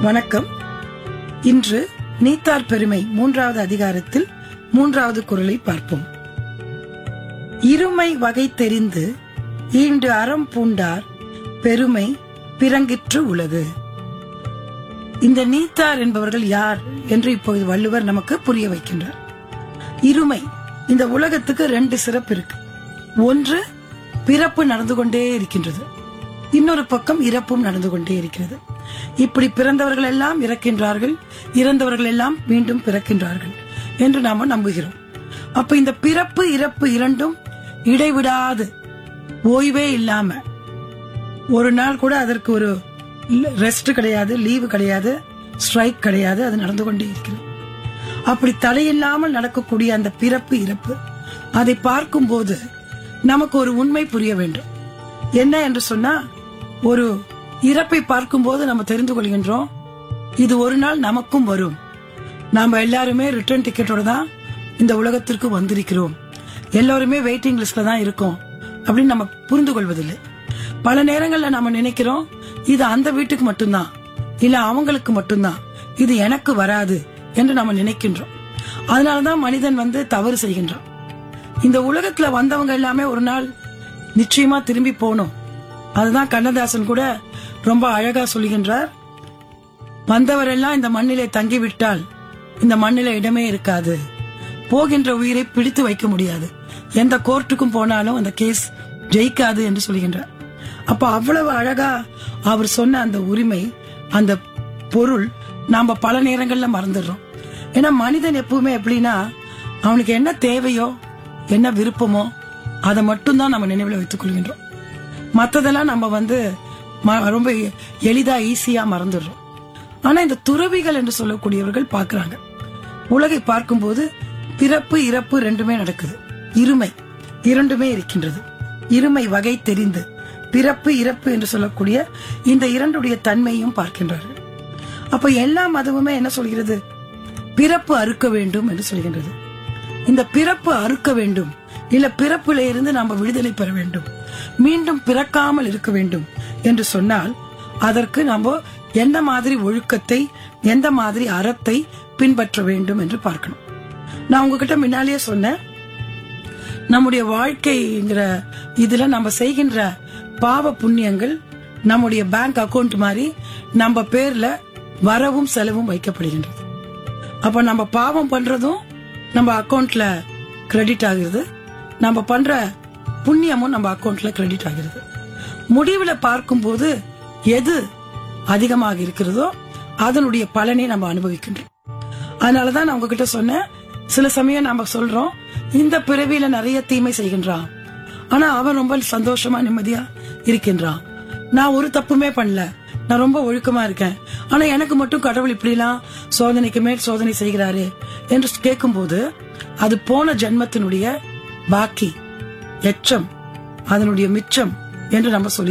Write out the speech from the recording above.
வணக்கம் இன்று நீத்தார் பெருமை மூன்றாவது அதிகாரத்தில் மூன்றாவது குரலை பார்ப்போம் இருமை வகை தெரிந்து ஈண்டு அறம் பூண்டார் பெருமை பிறங்கிற்று உலகு இந்த நீத்தார் என்பவர்கள் யார் என்று இப்போது வள்ளுவர் நமக்கு புரிய வைக்கின்றார் இருமை இந்த உலகத்துக்கு ரெண்டு சிறப்பு இருக்கு ஒன்று பிறப்பு நடந்து கொண்டே இருக்கின்றது இன்னொரு பக்கம் இறப்பும் நடந்து கொண்டே இருக்கிறது இப்படி பிறந்தவர்கள் எல்லாம் இறக்கின்றார்கள் இறந்தவர்கள் எல்லாம் மீண்டும் பிறக்கின்றார்கள் என்று நாம நம்புகிறோம் அப்ப இந்த பிறப்பு இறப்பு இரண்டும் இடைவிடாது ஓய்வே இல்லாம ஒரு நாள் கூட அதற்கு ஒரு ரெஸ்ட் கிடையாது லீவு கிடையாது ஸ்ட்ரைக் கிடையாது அது நடந்து கொண்டே இருக்கிறது அப்படி தடையில்லாமல் நடக்கக்கூடிய அந்த பிறப்பு இறப்பு அதை பார்க்கும்போது நமக்கு ஒரு உண்மை புரிய வேண்டும் என்ன என்று சொன்னா ஒரு இறப்பை பார்க்கும்போது நம்ம தெரிந்து கொள்கின்றோம் இது ஒரு நாள் நமக்கும் வரும் நாம எல்லாருமே ரிட்டர்ன் டிக்கெட்டோட தான் இந்த உலகத்திற்கு வந்திருக்கிறோம் எல்லாருமே வெயிட்டிங் லிஸ்ட்ல தான் இருக்கோம் அப்படின்னு நம்ம புரிந்து கொள்வதில்லை பல நேரங்கள்ல நம்ம நினைக்கிறோம் இது அந்த வீட்டுக்கு மட்டும்தான் இல்ல அவங்களுக்கு மட்டும்தான் இது எனக்கு வராது என்று நம்ம நினைக்கின்றோம் அதனாலதான் மனிதன் வந்து தவறு செய்கின்றான் இந்த உலகத்துல வந்தவங்க எல்லாமே ஒரு நாள் நிச்சயமா திரும்பி போகணும் அதுதான் கண்ணதாசன் கூட ரொம்ப அழகா சொல்லுகின்றார் வந்தவரெல்லாம் இந்த மண்ணிலே தங்கிவிட்டால் இந்த மண்ணில இடமே இருக்காது போகின்ற உயிரை பிடித்து வைக்க முடியாது எந்த கோர்ட்டுக்கும் போனாலும் அந்த கேஸ் ஜெயிக்காது என்று சொல்கின்றார் அப்ப அவ்வளவு அழகா அவர் சொன்ன அந்த உரிமை அந்த பொருள் நாம பல நேரங்கள்ல மறந்துடுறோம் ஏன்னா மனிதன் எப்பவுமே எப்படின்னா அவனுக்கு என்ன தேவையோ என்ன விருப்பமோ அதை மட்டும்தான் நம்ம நினைவில் வைத்துக் கொள்கின்றோம் மத்ததெல்லாம் நம்ம வந்து ம- ரொம்ப எளிதா ஈஸியா மறந்துடுறோம் ஆனா இந்த துறவிகள் என்று சொல்லக்கூடியவர்கள் பார்க்கறாங்க உலகை பார்க்கும்போது பிறப்பு இறப்பு ரெண்டுமே நடக்குது இருமை இரண்டுமே இருக்கின்றது இருமை வகை தெரிந்து பிறப்பு இறப்பு என்று சொல்லக்கூடிய இந்த இரண்டுடைய தன்மையும் பார்க்கின்றார்கள் அப்ப எல்லா மதமுமே என்ன சொல்கிறது பிறப்பு அறுக்க வேண்டும் என்று சொல்கின்றது இந்த பிறப்பு அறுக்க வேண்டும் இல்ல பிறப்பில இருந்து நாம விடுதலை பெற வேண்டும் மீண்டும் பிறக்காமல் இருக்க வேண்டும் என்று சொன்னால் அதற்கு நாம எந்த மாதிரி ஒழுக்கத்தை எந்த மாதிரி அறத்தை பின்பற்ற வேண்டும் என்று பார்க்கணும் நான் உங்ககிட்ட முன்னாலேயே சொன்னேன் நம்முடைய வாழ்க்கைங்கிற இதுல நம்ம செய்கின்ற பாவ புண்ணியங்கள் நம்முடைய பேங்க் அக்கவுண்ட் மாதிரி நம்ம பேர்ல வரவும் செலவும் வைக்கப்படுகின்றது அப்ப நம்ம பாவம் பண்றதும் நம்ம அக்கவுண்ட்ல கிரெடிட் ஆகுது நம்ம பண்ற புண்ணியமும் நம்ம அக்கவுண்ட்ல கிரெடிட் ஆகிறது முடிவுல பார்க்கும்போது எது அதிகமாக இருக்கிறதோ அதனுடைய பலனை நம்ம அனுபவிக்கின்றோம் அதனாலதான் நான் உங்ககிட்ட சொன்னேன் சில சமயம் நாம சொல்றோம் இந்த பிறவியில நிறைய தீமை செய்கின்றான் ஆனா அவன் ரொம்ப சந்தோஷமா நிம்மதியா இருக்கின்றான் நான் ஒரு தப்புமே பண்ணல நான் ரொம்ப ஒழுக்கமா இருக்கேன் ஆனா எனக்கு மட்டும் கடவுள் இப்படிலாம் சோதனைக்கு மேல் சோதனை செய்கிறாரு என்று கேட்கும்போது அது போன ஜென்மத்தினுடைய பாக்கி எச்சம் அதனுடைய மிச்சம் என்று நம்ம சொல்லி